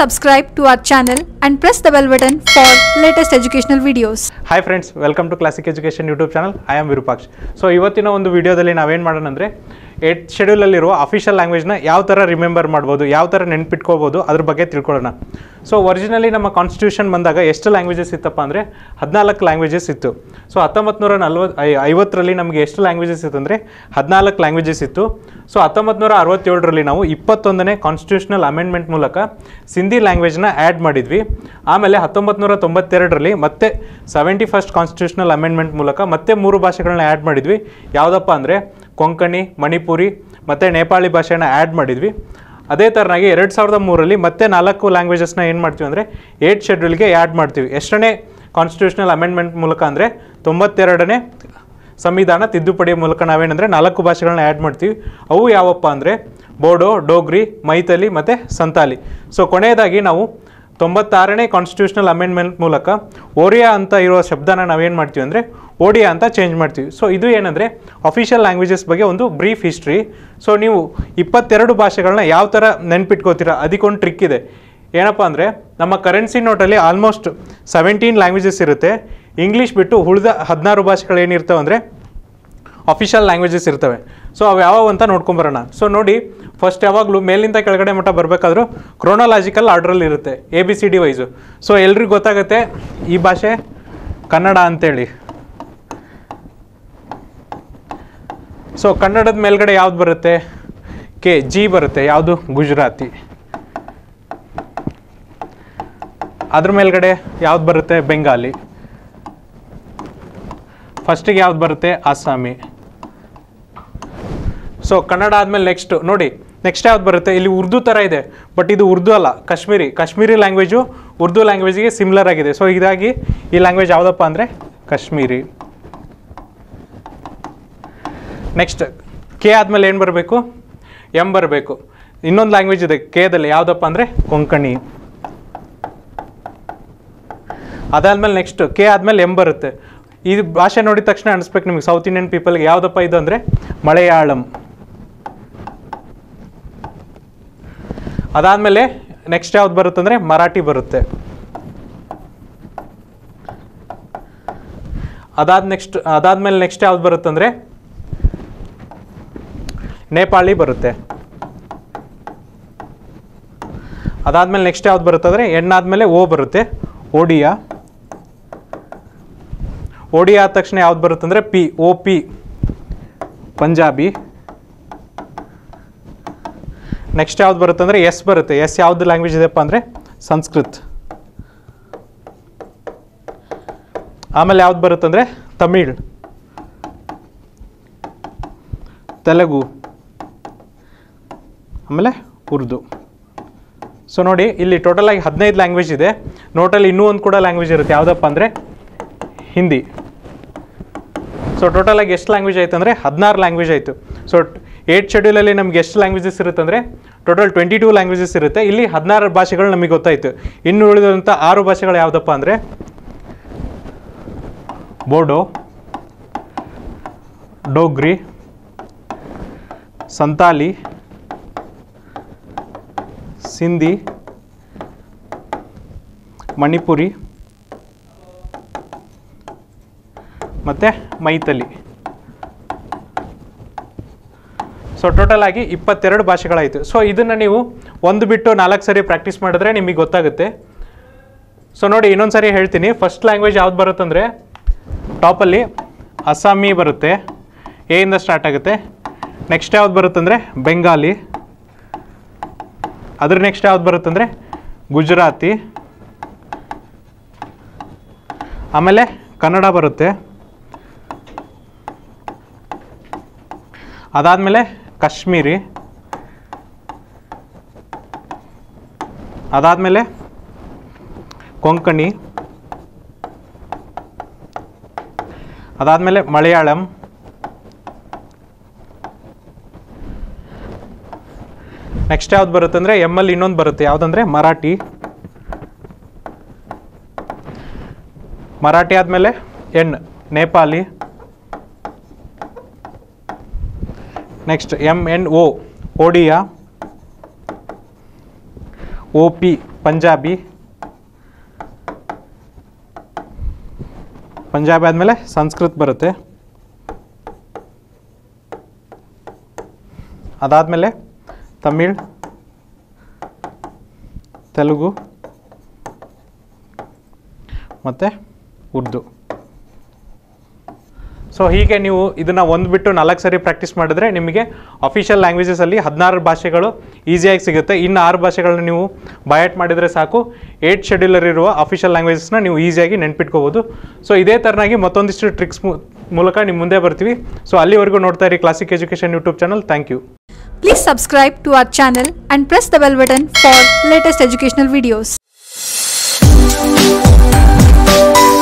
subscribe to our channel and press the bell button for latest educational videos. Hi friends welcome to classic education YouTube channel I am Virupaksh so ಇವತ್ತಿನ ಒಂದು ವಿಡಿಯೋದಲ್ಲಿ ನಾವೇನು ಮಾಡೋಣ ಅಂದರೆ eight ಶೆಡ್ಯೂಲಲ್ಲಿರುವ official ಲ್ಯಾಂಗ್ವೇಜ್ನ ಯಾವ ಥರ remember ಮಾಡ್ಬೋದು ಯಾವ ಥರ ನೆನ್ಪಿಟ್ಕೋಬೋದು ಅದ್ರ ಬಗ್ಗೆ ತಿಳ್ಕೊಳ್ಳೋಣ ಸೊ ಒರಿಜಿನಲಿ ನಮ್ಮ ಕಾನ್ಸ್ಟಿಟ್ಯೂಷನ್ ಬಂದಾಗ ಎಷ್ಟು ಲ್ಯಾಂಗ್ವೇಜಸ್ ಇತ್ತಪ್ಪ ಅಂದರೆ ಹದಿನಾಲ್ಕು ಲ್ಯಾಂಗ್ವೇಜಸ್ ಇತ್ತು ಸೊ ಹತ್ತೊಂಬತ್ತು ನೂರ ನಲ್ವತ್ತು ಐವತ್ತರಲ್ಲಿ ನಮಗೆ ಎಷ್ಟು ಲ್ಯಾಂಗ್ವೇಜಸ್ ಇತ್ತು ಅಂದರೆ ಹದಿನಾಲ್ಕು ಲ್ಯಾಂಗ್ವೇಜಸ್ ಇತ್ತು ಸೊ ಹತ್ತೊಂಬತ್ತು ನೂರ ಅರವತ್ತೇಳರಲ್ಲಿ ನಾವು ಇಪ್ಪತ್ತೊಂದನೇ ಕಾನ್ಸ್ಟಿಟ್ಯೂಷನಲ್ ಅಮೆಂಡ್ಮೆಂಟ್ ಮೂಲಕ ಸಿಂಧಿ ಲ್ಯಾಂಗ್ವೇಜ್ನ ಆ್ಯಡ್ ಮಾಡಿದ್ವಿ ಆಮೇಲೆ ಹತ್ತೊಂಬತ್ತು ನೂರ ತೊಂಬತ್ತೆರಡರಲ್ಲಿ ಮತ್ತೆ ಸೆವೆಂಟಿ ಫಸ್ಟ್ ಕಾನ್ಸ್ಟಿಟ್ಯೂಷನಲ್ ಅಮೆಂಡ್ಮೆಂಟ್ ಮೂಲಕ ಮತ್ತೆ ಮೂರು ಭಾಷೆಗಳನ್ನ ಆ್ಯಡ್ ಮಾಡಿದ್ವಿ ಯಾವುದಪ್ಪ ಅಂದರೆ ಕೊಂಕಣಿ ಮಣಿಪುರಿ ಮತ್ತು ನೇಪಾಳಿ ಭಾಷೆನ ಆ್ಯಡ್ ಮಾಡಿದ್ವಿ ಅದೇ ಥರನಾಗಿ ಎರಡು ಸಾವಿರದ ಮೂರರಲ್ಲಿ ಮತ್ತೆ ನಾಲ್ಕು ಲ್ಯಾಂಗ್ವೇಜಸ್ನ ಏನು ಮಾಡ್ತೀವಿ ಅಂದರೆ ಏಟ್ ಶೆಡ್ಯೂಲ್ಗೆ ಆ್ಯಡ್ ಮಾಡ್ತೀವಿ ಎಷ್ಟನೇ ಕಾನ್ಸ್ಟಿಟ್ಯೂಷನಲ್ ಅಮೆಂಡ್ಮೆಂಟ್ ಮೂಲಕ ಅಂದರೆ ತೊಂಬತ್ತೆರಡನೇ ಸಂವಿಧಾನ ತಿದ್ದುಪಡಿಯ ಮೂಲಕ ನಾವೇನಂದರೆ ನಾಲ್ಕು ಭಾಷೆಗಳನ್ನ ಆ್ಯಡ್ ಮಾಡ್ತೀವಿ ಅವು ಯಾವಪ್ಪ ಅಂದರೆ ಬೋಡೋ ಡೋಗ್ರಿ ಮೈಥಲಿ ಮತ್ತು ಸಂತಾಲಿ ಸೊ ಕೊನೆಯದಾಗಿ ನಾವು ತೊಂಬತ್ತಾರನೇ ಕಾನ್ಸ್ಟಿಟ್ಯೂಷನಲ್ ಅಮೆಂಡ್ಮೆಂಟ್ ಮೂಲಕ ಓರಿಯಾ ಅಂತ ಇರೋ ಶಬ್ದನ ನಾವೇನು ಮಾಡ್ತೀವಿ ಅಂದರೆ ಓಡಿಯಾ ಅಂತ ಚೇಂಜ್ ಮಾಡ್ತೀವಿ ಸೊ ಇದು ಏನಂದರೆ ಅಫಿಷಿಯಲ್ ಲ್ಯಾಂಗ್ವೇಜಸ್ ಬಗ್ಗೆ ಒಂದು ಬ್ರೀಫ್ ಹಿಸ್ಟ್ರಿ ಸೊ ನೀವು ಇಪ್ಪತ್ತೆರಡು ಭಾಷೆಗಳನ್ನ ಯಾವ ಥರ ನೆನ್ಪಿಟ್ಕೋತೀರಾ ಅದಕ್ಕೊಂದು ಟ್ರಿಕ್ ಇದೆ ಏನಪ್ಪ ಅಂದರೆ ನಮ್ಮ ಕರೆನ್ಸಿ ನೋಟಲ್ಲಿ ಆಲ್ಮೋಸ್ಟ್ ಸೆವೆಂಟೀನ್ ಲ್ಯಾಂಗ್ವೇಜಸ್ ಇರುತ್ತೆ ಇಂಗ್ಲೀಷ್ ಬಿಟ್ಟು ಉಳಿದ ಹದಿನಾರು ಭಾಷೆಗಳು ಏನಿರ್ತವೆ ಅಂದರೆ ಅಫಿಷಿಯಲ್ ಲ್ಯಾಂಗ್ವೇಜಸ್ ಇರ್ತವೆ ಸೊ ಅವು ಯಾವಾಗ ಅಂತ ನೋಡ್ಕೊಂಬರೋಣ ಸೊ ನೋಡಿ ಫಸ್ಟ್ ಯಾವಾಗಲೂ ಮೇಲಿಂದ ಕೆಳಗಡೆ ಮಟ್ಟ ಬರಬೇಕಾದ್ರೂ ಕ್ರೋನಾಲಾಜಿಕಲ್ ಆರ್ಡ್ರಲ್ಲಿ ಇರುತ್ತೆ A B C D wise so ಎಲ್ರಿಗೂ ಗೊತ್ತಾಗುತ್ತೆ ಈ ಭಾಷೆ ಕನ್ನಡ ಅಂತೇಳಿ ಸೊ ಕನ್ನಡದ ಮೇಲ್ಗಡೆ ಯಾವ್ದು ಬರುತ್ತೆ ಕೆ ಜಿ ಬರುತ್ತೆ ಯಾವುದು ಗುಜರಾತಿ ಅದ್ರ ಮೇಲ್ಗಡೆ ಯಾವ್ದು ಬರುತ್ತೆ ಬೆಂಗಾಲಿ ಫಸ್ಟಿಗೆ ಯಾವ್ದು ಬರುತ್ತೆ ಅಸ್ಸಾಮಿ ಸೊ ಕನ್ನಡ ಆದಮೇಲೆ ನೆಕ್ಸ್ಟ್ ನೋಡಿ ನೆಕ್ಸ್ಟ್ ಯಾವ್ದು ಬರುತ್ತೆ ಇಲ್ಲಿ ಉರ್ದು ಥರ ಇದೆ ಬಟ್ ಇದು ಉರ್ದು ಅಲ್ಲ ಕಾಶ್ಮೀರಿ ಕಾಶ್ಮೀರಿ ಲ್ಯಾಂಗ್ವೇಜು ಉರ್ದು ಲ್ಯಾಂಗ್ವೇಜಿಗೆ ಸಿಮಿಲರ್ ಆಗಿದೆ ಸೊ ಹೀಗಾಗಿ ಈ ಲ್ಯಾಂಗ್ವೇಜ್ ಯಾವುದಪ್ಪ ಅಂದರೆ ಕಾಶ್ಮೀರಿ ನೆಕ್ಸ್ಟ್ ಕೆ ಆದಮೇಲೆ ಏನು ಬರಬೇಕು ಎಂ ಬರಬೇಕು ಇನ್ನೊಂದು ಲ್ಯಾಂಗ್ವೇಜ್ ಇದೆ ಕೆದಲ್ಲಿ ಯಾವುದಪ್ಪ ಅಂದರೆ ಕೊಂಕಣಿ ಅದಾದಮೇಲೆ ನೆಕ್ಸ್ಟ್ ಕೆ ಆದಮೇಲೆ ಎಂ ಬರುತ್ತೆ ಈ ಭಾಷೆ ನೋಡಿದ ತಕ್ಷಣ ಅನಿಸ್ಬೇಕು ನಿಮಗೆ ಸೌತ್ ಇಂಡಿಯನ್ ಪೀಪಲ್ಗೆ ಯಾವುದಪ್ಪ ಇದು ಅಂದರೆ ಮಲಯಾಳಂ ಅದಾದಮೇಲೆ ನೆಕ್ಸ್ಟ್ ಯಾವ್ದು ಬರುತ್ತೆ ಅಂದರೆ ಮರಾಠಿ ಬರುತ್ತೆ ಅದಾದ ನೆಕ್ಸ್ಟ್ ಅದಾದಮೇಲೆ ನೆಕ್ಸ್ಟ್ ಯಾವ್ದು ಬರುತ್ತಂದರೆ ನೇಪಾಳಿ ಬರುತ್ತೆ ಅದಾದಮೇಲೆ ನೆಕ್ಸ್ಟ್ ಯಾವ್ದು ಬರುತ್ತೆ ಅಂದರೆ ಎಣ್ಣಾದ್ಮೇಲೆ ಓ ಬರುತ್ತೆ ಓಡಿಯಾ ಓಡಿಯಾ ಆದ ತಕ್ಷಣ ಯಾವ್ದು ಬರುತ್ತೆ ಅಂದರೆ P O P Punjabi next ಯಾವ್ದು ಬರುತ್ತೆ ಅಂದರೆ ಎಸ್ ಬರುತ್ತೆ ಎಸ್ ಯಾವ್ದು ಲ್ಯಾಂಗ್ವೇಜ್ ಇದೆಪ್ಪ ಅಂದರೆ ಸಂಸ್ಕೃತ್ ಆಮೇಲೆ ಯಾವ್ದು ಬರುತ್ತೆ ಅಂದರೆ ತಮಿಳ್ ತೆಲುಗು ಆಮೇಲೆ ಉರ್ದು ಸೊ ನೋಡಿ ಇಲ್ಲಿ ಟೋಟಲ್ ಆಗಿ ಹದಿನೈದು ಲ್ಯಾಂಗ್ವೇಜ್ ಇದೆ ನೋಟಲ್ಲಿ ಇನ್ನೂ ಒಂದು ಕೂಡ ಲ್ಯಾಂಗ್ವೇಜ್ ಇರುತ್ತೆ ಯಾವುದಪ್ಪ ಅಂದರೆ ಹಿಂದಿ ಸೊ ಟೋಟಲ್ ಆಗಿ ಎಷ್ಟು ಲ್ಯಾಂಗ್ವೇಜ್ ಆಯ್ತು ಅಂದರೆ ಹದಿನಾರು ಲ್ಯಾಂಗ್ವೇಜ್ ಆಯಿತು ಸೊ ಏಟ್ ಶೆಡ್ಯೂಲಲ್ಲಿ ನಮ್ಗೆ ಎಷ್ಟು ಲ್ಯಾಂಗ್ವೇಜಸ್ ಇರುತ್ತೆ ಅಂದರೆ ಟೋಟಲ್ ಟ್ವೆಂಟಿ ಟೂ ಲ್ಯಾಂಗ್ವೇಜಸ್ ಇರುತ್ತೆ ಇಲ್ಲಿ ಹದಿನಾರು ಭಾಷೆಗಳು ನಮಗೆ ಗೊತ್ತಾಯಿತು ಇನ್ನು ಉಳಿದಂಥ ಆರು ಭಾಷೆಗಳು ಯಾವುದಪ್ಪ ಅಂದರೆ ಬೋಡೋ ಡೋಗ್ರಿ ಸಂತಾಲಿ ಸಿಂಧಿ ಮಣಿಪುರಿ ಮತ್ತು ಮೈಥಲಿ ಸೊ ಟೋಟಲ್ ಆಗಿ ಇಪ್ಪತ್ತೆರಡು ಭಾಷೆಗಳಾಯಿತು ಸೊ ಇದನ್ನು ನೀವು ಒಂದು ಬಿಟ್ಟು ನಾಲ್ಕು ಸರಿ ಪ್ರಾಕ್ಟೀಸ್ ಮಾಡಿದ್ರೆ ನಿಮಗೆ ಗೊತ್ತಾಗುತ್ತೆ ಸೊ ನೋಡಿ ಇನ್ನೊಂದು ಸರಿ ಹೇಳ್ತೀನಿ ಫಸ್ಟ್ ಲ್ಯಾಂಗ್ವೇಜ್ ಯಾವ್ದು ಬರುತ್ತಂದರೆ ಟಾಪಲ್ಲಿ ಅಸ್ಸಾಮಿ ಬರುತ್ತೆ ಎ ಇಂದ ಸ್ಟಾರ್ಟ್ ಆಗುತ್ತೆ ನೆಕ್ಸ್ಟ್ ಯಾವ್ದು ಬರುತ್ತಂದರೆ ಬೆಂಗಾಲಿ ಅದ್ರ ನೆಕ್ಸ್ಟ್ ಯಾವ್ದು ಬರುತ್ತಂದರೆ ಗುಜರಾತಿ ಆಮೇಲೆ ಕನ್ನಡ ಬರುತ್ತೆ ಅದಾದಮೇಲೆ ಕಾಶ್ಮೀರಿ ಅದಾದಮೇಲೆ ಕೊಂಕಣಿ ಅದಾದಮೇಲೆ ಮಲಯಾಳಂ ನೆಕ್ಸ್ಟ್ ಯಾವ್ದು ಬರುತ್ತೆ ಅಂದರೆ ಎಮ್ಮಲ್ಲಿ ಇನ್ನೊಂದು ಬರುತ್ತೆ ಯಾವುದಂದ್ರೆ ಮರಾಠಿ ಮರಾಠಿ ಆದಮೇಲೆ N Nepali next M N O Odia O P Punjabi Punjabi ಆದಮೇಲೆ ಸಂಸ್ಕೃತ್ ಬರುತ್ತೆ ಅದಾದಮೇಲೆ ತಮಿಳ್ ತೆಲುಗು ಮತ್ತು ಉರ್ದು ಸೊ ಹೀಗೆ ನೀವು ಇದನ್ನು ಒಂದು ಬಿಟ್ಟು ನಾಲ್ಕು ಸರಿ ಪ್ರಾಕ್ಟೀಸ್ ಮಾಡಿದ್ರೆ ನಿಮಗೆ ಅಫಿಷಿಯಲ್ ಲ್ಯಾಂಗ್ವೇಜಸಲ್ಲಿ ಹದಿನಾರು ಭಾಷೆಗಳು ಈಸಿಯಾಗಿ ಸಿಗುತ್ತೆ ಇನ್ನು ಆರು ಭಾಷೆಗಳನ್ನ ನೀವು ಬಯಾಟ್ ಮಾಡಿದರೆ ಸಾಕು ಏಟ್ ಶೆಡ್ಯೂಲರ್ ಇರುವ ಅಫಿಷಿಯಲ್ ಲ್ಯಾಂಗ್ವೇಜಸ್ನ ನೀವು ಈಸಿಯಾಗಿ ನೆನ್ಪಿಟ್ಕೋಬೋದು ಸೊ ಇದೇ ಥರನಾಗಿ ಮತ್ತೊಂದಿಷ್ಟು ಟ್ರಿಕ್ಸ್ ಮೂಲಕ ನಿಮ್ಮ ಮುಂದೆ ಬರ್ತೀವಿ ಸೊ ಅಲ್ಲಿವರೆಗೂ ನೋಡ್ತಾ ಇರಿ Classic education YouTube channel thank you Please subscribe to our channel and press the bell button for latest educational videos.